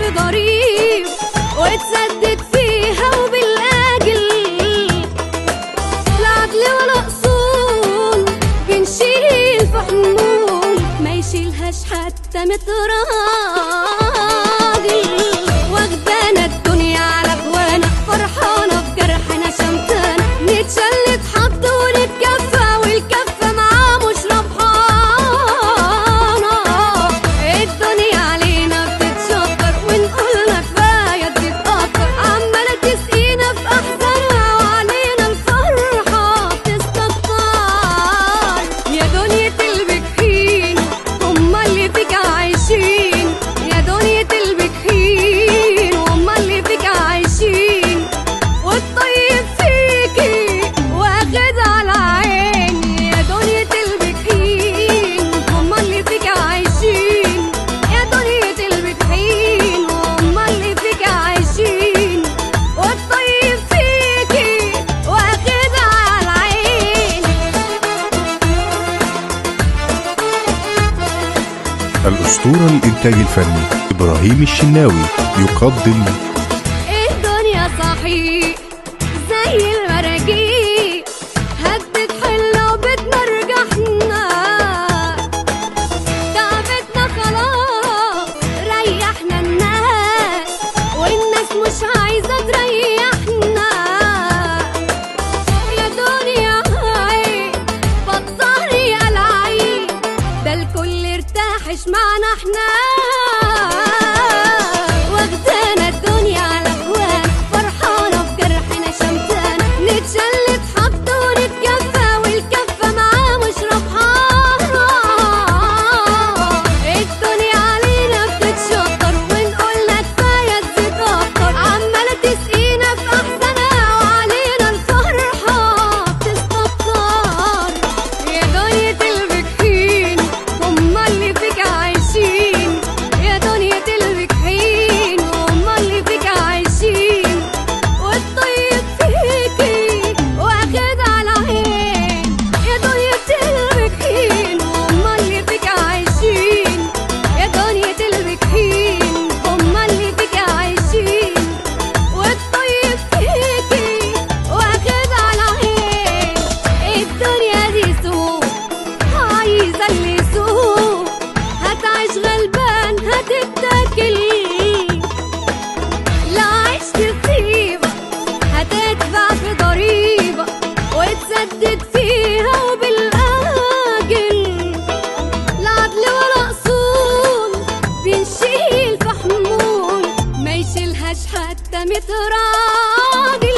ضريب وتسدد فيها وبالاجل لا عدل ولا اصول بنشيل في حمول ما يشيلهاش حتى متر راجل واخدانا الدنيا على اخوانا فرحانه بجرحنا شمتانه نتشلت حد ونتكفى والكفه معاه مش ربحانه الدنيا علينا بتتشكر ونقولنا كفايه تتقطر عماله تسقينا في احزانها وعلينا الفرحه تستكتر يا دنيا البكين هما اللي فيك عايشين يا دنيا البكين هما اللي فيك عايشين والطيب فيكي واخد على عيني يا دنيا البكين هما اللي فيك عايشين يا دنيا البكين هما اللي فيك عايشين والطيب فيكي واخد على عيني الأسطورة للإنتاج الفني إبراهيم الشناوي يقدم الدنيا صحيح زي المراجيح هدت حلة وبتنرجحنا تعبتنا خلاص ريحنا الناس والناس مش عايزة تريحنا يا دنيا عيب بطلي العيب ده الكل ارتاحش معنا احنا واخدانا الدنيا على اخوان فرحانه بجرحنا شمتانه نتشلت حد ونتكفى والكفه معاه مش ربحانه الدنيا علينا بتتشطر ونقولنا كفايه تزيد اكتر عماله تسقينا في احزانها وعلينا الفرحه تستكتر يا دنيا البكين هما اللي فيك عايشين يا دنيا البكين هما اللي فيك عايشين والطيب فيكي واخد على عين يا دنيا البكين هما اللي فيك عايشين يا دنيا البكين هما اللي فيك عايشين والطيب فيكي واخد على عين الدنيا دي سوق عايزة اللي يسوق هتعيش غلبان هتتاكل لا عشت طيبة هتدفع في ضريبة وتسدد فيها وبالآجل لا عدل ولا أصول بنشيل في حمول ما يشيلهاش حتى متراجل